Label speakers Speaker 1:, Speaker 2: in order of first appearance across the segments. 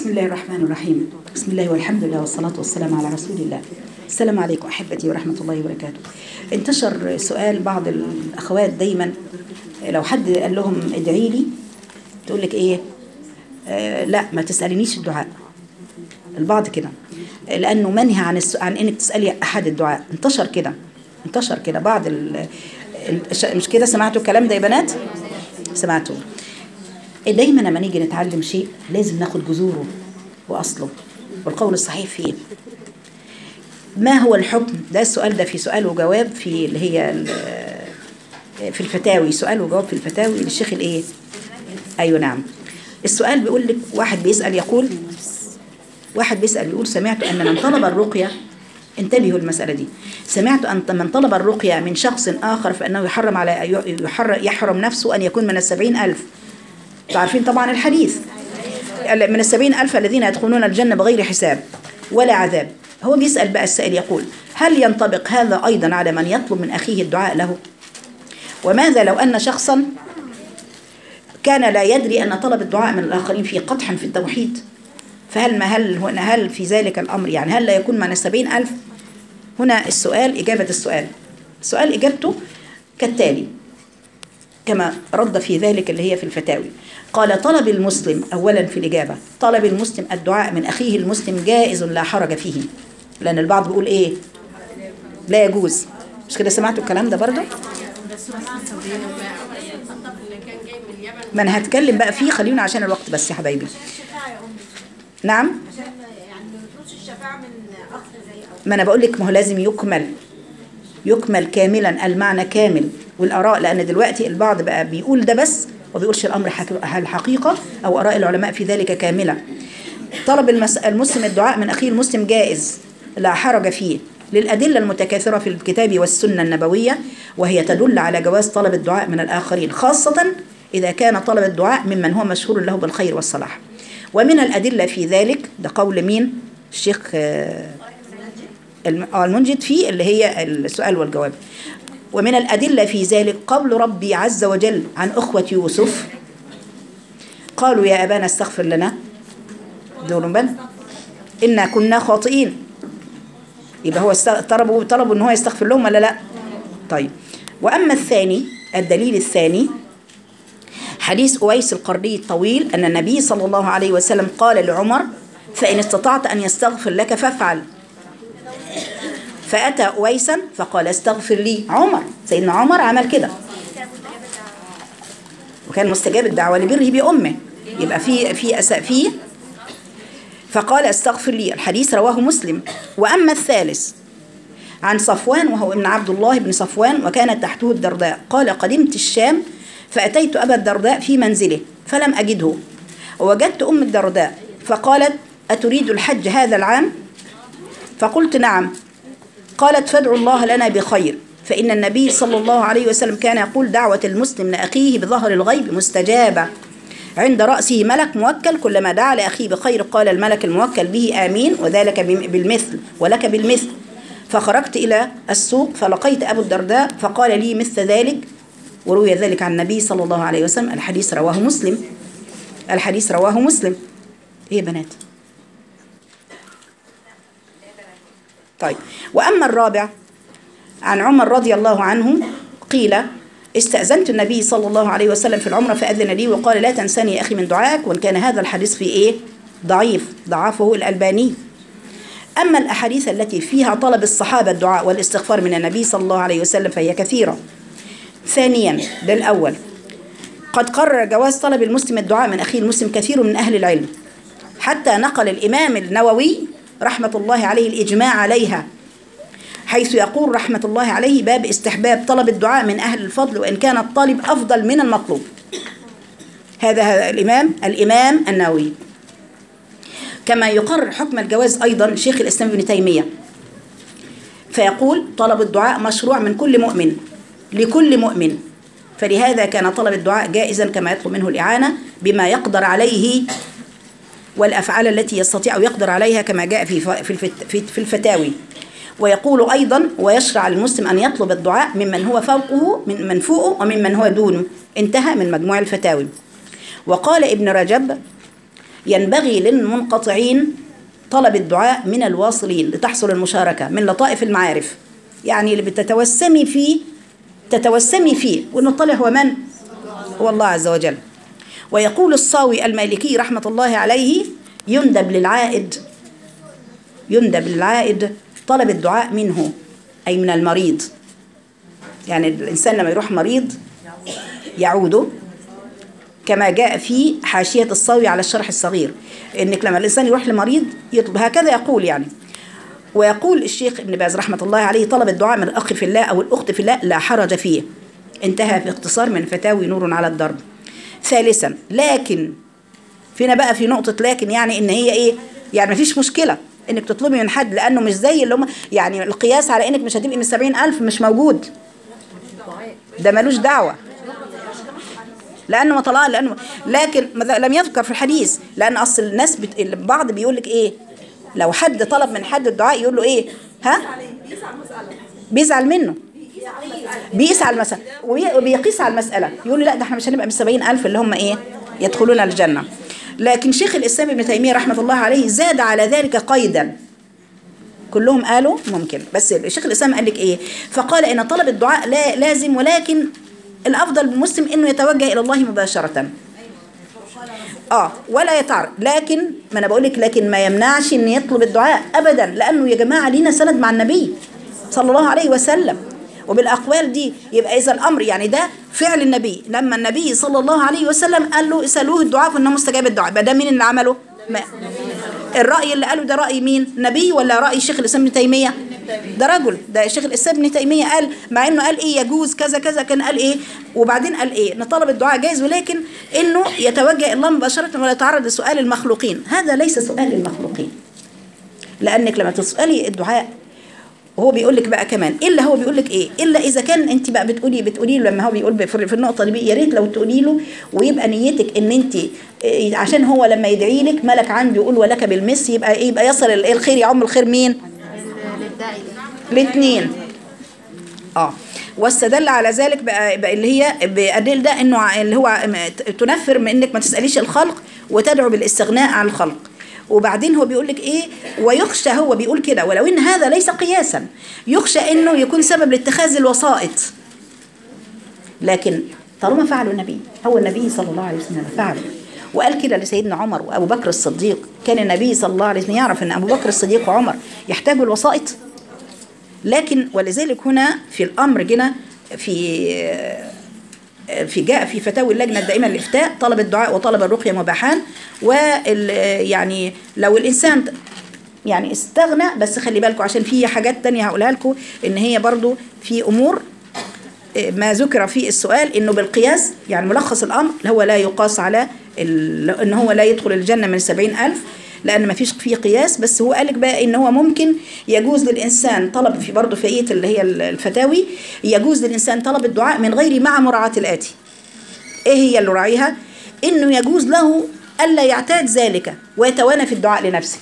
Speaker 1: بسم الله الرحمن الرحيم بسم الله والحمد لله والصلاة والسلام على رسول الله السلام عليكم أحبتي ورحمة الله وبركاته انتشر سؤال بعض الأخوات دايما لو حد قال لهم ادعي لي تقول لك إيه آه لا ما تسألنيش الدعاء البعض كده لأنه منهي عن الس... عن إنك تسألي أحد الدعاء انتشر كده انتشر كده بعض ال... ال... مش كده سمعتوا الكلام ده يا بنات سمعتوا دايما لما نيجي نتعلم شيء لازم ناخد جذوره واصله والقول الصحيح فيه ما هو الحكم ده السؤال ده في سؤال وجواب في اللي هي في الفتاوي سؤال وجواب في الفتاوي للشيخ الايه ايوه نعم السؤال بيقول لك واحد بيسال يقول واحد بيسال يقول سمعت ان من طلب الرقيه انتبهوا المسألة دي سمعت أن من طلب الرقية من شخص آخر فإنه يحرم على يحرم, يحرم نفسه أن يكون من السبعين ألف عارفين طبعا الحديث من السبعين ألف الذين يدخلون الجنة بغير حساب ولا عذاب هو بيسأل بقى السائل يقول هل ينطبق هذا أيضا على من يطلب من أخيه الدعاء له وماذا لو أن شخصا كان لا يدري أن طلب الدعاء من الآخرين فيه قدحا في التوحيد فهل ما هل هنا هل في ذلك الأمر يعني هل لا يكون من السبعين ألف هنا السؤال إجابة السؤال السؤال إجابته كالتالي كما رد في ذلك اللي هي في الفتاوي قال طلب المسلم أولا في الإجابة طلب المسلم الدعاء من أخيه المسلم جائز لا حرج فيه لأن البعض بيقول إيه لا يجوز مش كده سمعتوا الكلام ده برضه ما أنا هتكلم بقى فيه خلينا عشان الوقت بس يا حبايبي نعم ما أنا بقول لك ما هو لازم يكمل يكمل كاملا المعنى كامل والآراء لأن دلوقتي البعض بقى بيقول ده بس وبيقولش الأمر الحقيقة أو آراء العلماء في ذلك كاملة طلب المسلم الدعاء من أخيه المسلم جائز لا حرج فيه للأدلة المتكاثرة في الكتاب والسنة النبوية وهي تدل على جواز طلب الدعاء من الآخرين خاصة إذا كان طلب الدعاء ممن هو مشهور له بالخير والصلاح ومن الأدلة في ذلك ده قول مين الشيخ المنجد فيه اللي هي السؤال والجواب ومن الأدلة في ذلك قول ربي عز وجل عن أخوة يوسف قالوا يا أبانا استغفر لنا دول بل إنا كنا خاطئين يبقى هو طلبوا طلبوا إن هو يستغفر لهم ولا لا طيب وأما الثاني الدليل الثاني حديث أويس القرني الطويل أن النبي صلى الله عليه وسلم قال لعمر فإن استطعت أن يستغفر لك فافعل فأتى أويسا فقال استغفر لي عمر سيدنا عمر عمل كده وكان مستجاب الدعوة لبره بأمه يبقى في في أساء فيه فقال استغفر لي الحديث رواه مسلم وأما الثالث عن صفوان وهو ابن عبد الله بن صفوان وكانت تحته الدرداء قال قدمت الشام فأتيت أبا الدرداء في منزله فلم أجده ووجدت أم الدرداء فقالت أتريد الحج هذا العام فقلت نعم قالت فادعوا الله لنا بخير فإن النبي صلى الله عليه وسلم كان يقول دعوة المسلم لأخيه بظهر الغيب مستجابة عند رأسه ملك موكل كلما دعا لأخيه بخير قال الملك الموكل به آمين وذلك بالمثل ولك بالمثل فخرجت إلى السوق فلقيت أبو الدرداء فقال لي مثل ذلك وروي ذلك عن النبي صلى الله عليه وسلم الحديث رواه مسلم الحديث رواه مسلم ايه يا بنات طيب وأما الرابع عن عمر رضي الله عنه قيل استأذنت النبي صلى الله عليه وسلم في العمرة فأذن لي وقال لا تنساني يا أخي من دعائك وإن كان هذا الحديث في إيه ضعيف ضعفه الألباني أما الأحاديث التي فيها طلب الصحابة الدعاء والاستغفار من النبي صلى الله عليه وسلم فهي كثيرة ثانيا ده الأول قد قرر جواز طلب المسلم الدعاء من أخيه المسلم كثير من أهل العلم حتى نقل الإمام النووي رحمة الله عليه الإجماع عليها حيث يقول رحمة الله عليه باب استحباب طلب الدعاء من أهل الفضل وإن كان الطالب أفضل من المطلوب هذا الإمام الإمام النووي كما يقرر حكم الجواز أيضا شيخ الإسلام ابن تيمية فيقول طلب الدعاء مشروع من كل مؤمن لكل مؤمن فلهذا كان طلب الدعاء جائزا كما يطلب منه الإعانة بما يقدر عليه والأفعال التي يستطيع يقدر عليها كما جاء في في الفتاوي ويقول أيضا ويشرع المسلم أن يطلب الدعاء ممن هو فوقه من من فوقه وممن هو دونه انتهى من مجموع الفتاوي وقال ابن رجب ينبغي للمنقطعين طلب الدعاء من الواصلين لتحصل المشاركة من لطائف المعارف يعني اللي بتتوسمي فيه تتوسمي فيه والمطلع هو من؟ هو الله عز وجل ويقول الصاوي المالكي رحمة الله عليه يندب للعائد يندب للعائد طلب الدعاء منه أي من المريض يعني الإنسان لما يروح مريض يعوده كما جاء في حاشية الصاوي على الشرح الصغير إنك لما الإنسان يروح لمريض يطلب هكذا يقول يعني ويقول الشيخ ابن باز رحمة الله عليه طلب الدعاء من الأخ في الله أو الأخت في الله لا حرج فيه انتهى في اختصار من فتاوي نور على الضرب ثالثا لكن فينا بقى في نقطة لكن يعني إن هي إيه يعني مفيش مشكلة إنك تطلبي من حد لأنه مش زي اللي هم يعني القياس على إنك مش هتبقي من السبعين ألف مش موجود ده ملوش دعوة لانه ما طلع لانه لكن ماذا- لم يذكر في الحديث لان اصل الناس بت... البعض بيقول لك ايه لو حد طلب من حد الدعاء يقول له ايه ها بيزعل منه بيقيس على المسألة وبي- وبيقيس على المسألة يقول له لا ده احنا مش هنبقى من 70 ألف اللي هم ايه يدخلون الجنة لكن شيخ الإسلام ابن تيمية رحمة الله عليه زاد على ذلك قيدا كلهم قالوا ممكن بس الشيخ الإسلام قال لك ايه فقال ان طلب الدعاء لا لازم ولكن الأفضل بالمسلم انه يتوجه إلى الله مباشرة اه ولا يتعرض لكن ما انا بقول لك لكن ما يمنعش ان يطلب الدعاء ابدا لانه يا جماعه لينا سند مع النبي صلى الله عليه وسلم وبالاقوال دي يبقى اذا الامر يعني ده فعل النبي لما النبي صلى الله عليه وسلم قال له اسالوه الدعاء فانه مستجاب الدعاء يبقى ده مين اللي عمله؟ ما الراي اللي قاله ده راي مين؟ نبي ولا راي شيخ الاسلام ابن تيميه؟ ده رجل ده شيخ الاسلام ابن تيميه قال مع انه قال ايه يجوز كذا كذا كان قال ايه وبعدين قال ايه ان طلب الدعاء جائز ولكن انه يتوجه الى الله مباشره ولا يتعرض لسؤال المخلوقين هذا ليس سؤال المخلوقين لانك لما تسالي الدعاء هو بيقول لك بقى كمان الا هو بيقول لك ايه الا اذا كان انت بقى بتقولي بتقولي له لما هو بيقول في في النقطه دي يا ريت لو تقولي له ويبقى نيتك ان انت إيه، عشان هو لما يدعي لك ملك عنده يقول ولك بالمس يبقى ايه يبقى يصل ال- الخير يعم الخير مين الاثنين اه واستدل على ذلك بقى, بقى اللي هي بأدل ده انه ع- اللي هو م- تنفر من انك ما تساليش الخلق وتدعو بالاستغناء عن الخلق وبعدين هو بيقول لك ايه ويخشى هو بيقول كده ولو ان هذا ليس قياسا يخشى انه يكون سبب لاتخاذ الوسائط لكن طالما فعله النبي هو النبي صلى الله عليه وسلم فعله وقال كده لسيدنا عمر وابو بكر الصديق كان النبي صلى الله عليه وسلم يعرف ان ابو بكر الصديق وعمر يحتاجوا الوسائط لكن ولذلك هنا في الامر جنا في في جاء في فتاوي اللجنه الدائمه للافتاء طلب الدعاء وطلب الرقيه مباحان وال يعني لو الانسان يعني استغنى بس خلي بالكم عشان في حاجات تانية هقولها لكم ان هي برضو في امور ما ذكر في السؤال انه بالقياس يعني ملخص الامر هو لا يقاس على ال- ان هو لا يدخل الجنه من سبعين الف لان ما فيش فيه قياس بس هو قالك بقى ان هو ممكن يجوز للانسان طلب في برضه في ايه اللي هي الفتاوي يجوز للانسان طلب الدعاء من غير مع مراعاه الاتي ايه هي اللي راعيها انه يجوز له الا يعتاد ذلك ويتوانى في الدعاء لنفسه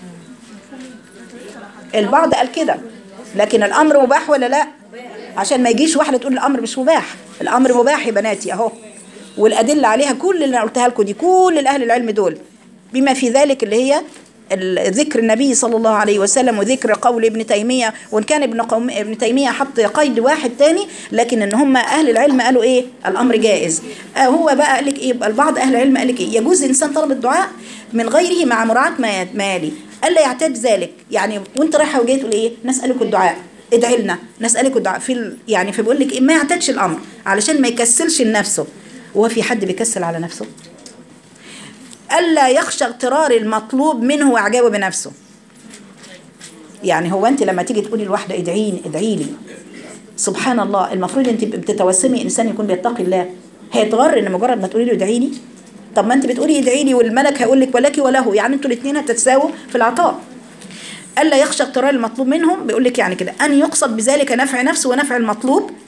Speaker 1: البعض قال كده لكن الامر مباح ولا لا عشان ما يجيش واحده تقول الامر مش مباح الامر مباح يا بناتي اهو والادله عليها كل اللي انا قلتها لكم دي كل الاهل العلم دول بما في ذلك اللي هي ال- ذكر النبي صلى الله عليه وسلم وذكر قول ابن تيمية وإن كان ابن, قوم ابن تيمية حط قيد واحد تاني لكن إن هم أهل العلم قالوا إيه الأمر جائز آه هو بقى قال لك إيه البعض أهل العلم قال لك إيه يجوز الإنسان طلب الدعاء من غيره مع مراعاة ما ما يلي ألا يعتاد ذلك يعني وأنت رايحة وجاية تقول إيه نسألك الدعاء ادعي لنا نسألك الدعاء في ال- يعني فبيقول لك إيه ما يعتادش الأمر علشان ما يكسلش لنفسه وهو في حد بيكسل على نفسه ألا يخشى اغترار المطلوب منه وإعجابه بنفسه يعني هو أنت لما تيجي تقولي لواحدة ادعيني ادعي لي سبحان الله المفروض أنت بتتوسمي إنسان يكون بيتقي الله هيتغر إن مجرد ما تقولي له ادعيني طب ما أنت بتقولي ادعي لي والملك هيقول لك ولك وله يعني أنتوا الاثنين هتتساووا في العطاء ألا يخشى اغترار المطلوب منهم بيقول لك يعني كده أن يقصد بذلك نفع نفسه ونفع المطلوب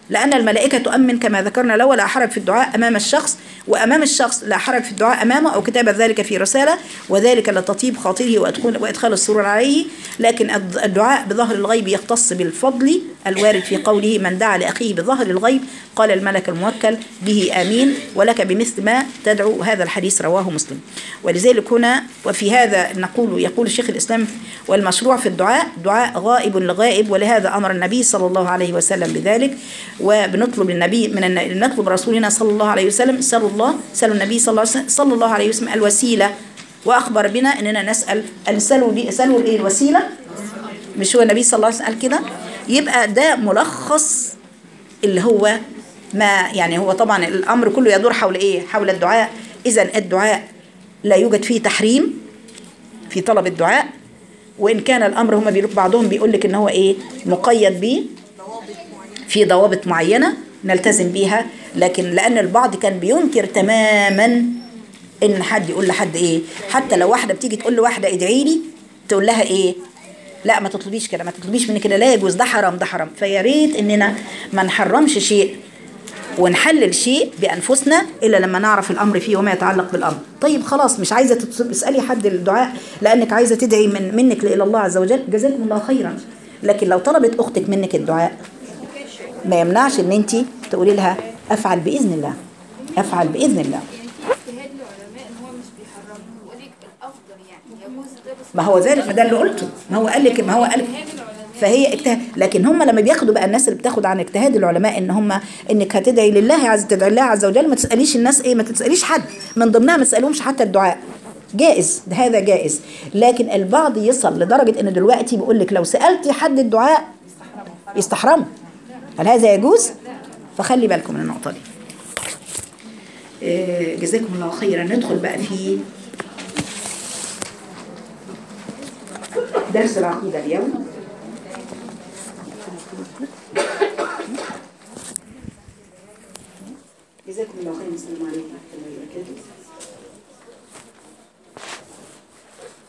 Speaker 1: لأن الملائكة تؤمن كما ذكرنا له ولا حرج في الدعاء أمام الشخص وأمام الشخص لا حرج في الدعاء أمامه أو كتابة ذلك في رسالة وذلك لتطيب خاطره وإدخال, وإدخال السرور عليه لكن الد- الدعاء بظهر الغيب يختص بالفضل الوارد في قوله من دعا لأخيه بظهر الغيب قال الملك الموكل به آمين ولك بمثل ما تدعو هذا الحديث رواه مسلم ولذلك هنا وفي هذا نقول يقول الشيخ الإسلام والمشروع في الدعاء دعاء غائب لغائب ولهذا أمر النبي صلى الله عليه وسلم بذلك وبنطلب النبي من الن- نطلب رسولنا صلى الله عليه وسلم سألوا الله سألوا النبي صلى الله عليه وسلم, صلى الله عليه وسلم الوسيلة وأخبر بنا أننا نسأل نسألوا بي- سألوا الإيه الوسيلة مش هو النبي صلى الله عليه وسلم قال كده يبقى ده ملخص اللي هو ما يعني هو طبعا الامر كله يدور حول ايه حول الدعاء اذا الدعاء لا يوجد فيه تحريم في طلب الدعاء وان كان الامر هم بيقولوا بعضهم بيقول لك ان هو ايه مقيد بيه في ضوابط معينه نلتزم بيها لكن لان البعض كان بينكر تماما ان حد يقول لحد ايه حتى لو واحده بتيجي تقول لواحده ادعي لي تقول لها ايه لا ما تطلبيش كده ما تطلبيش مني كده لا يجوز ده حرام ده حرام فيا ريت اننا ما نحرمش شيء ونحلل شيء بانفسنا الا لما نعرف الامر فيه وما يتعلق بالامر طيب خلاص مش عايزه تتصل- تسالي حد الدعاء لانك عايزه تدعي من منك الى الله عز وجل جزاكم الله خيرا لكن لو طلبت اختك منك الدعاء ما يمنعش ان انت تقولي لها افعل باذن الله افعل باذن الله
Speaker 2: اجتهاد العلماء ان هو مش بيحرمه بيقول لك الافضل يعني يجوز ده بس
Speaker 1: ما هو ذلك ما ده اللي قلته ما هو قال لك ما هو قال لك
Speaker 2: اجتهاد العلماء
Speaker 1: فهي اجتهاد لكن هم لما بياخدوا بقى الناس اللي بتاخد عن اجتهاد العلماء ان هم انك هتدعي لله عز تدعي الله عز وجل ما تساليش الناس ايه ما تساليش حد من ضمنها ما تسالهمش حتى الدعاء جائز ده هذا جائز لكن البعض يصل لدرجه ان دلوقتي بيقول لك لو سالتي حد الدعاء يستحرمه هل هذا يجوز فخلي بالكم من النقطه دي آه، جزاكم الله خيرا ندخل بقى في درس العقيده اليوم جزاكم الله خيرا السلام عليكم ورحمه الله وبركاته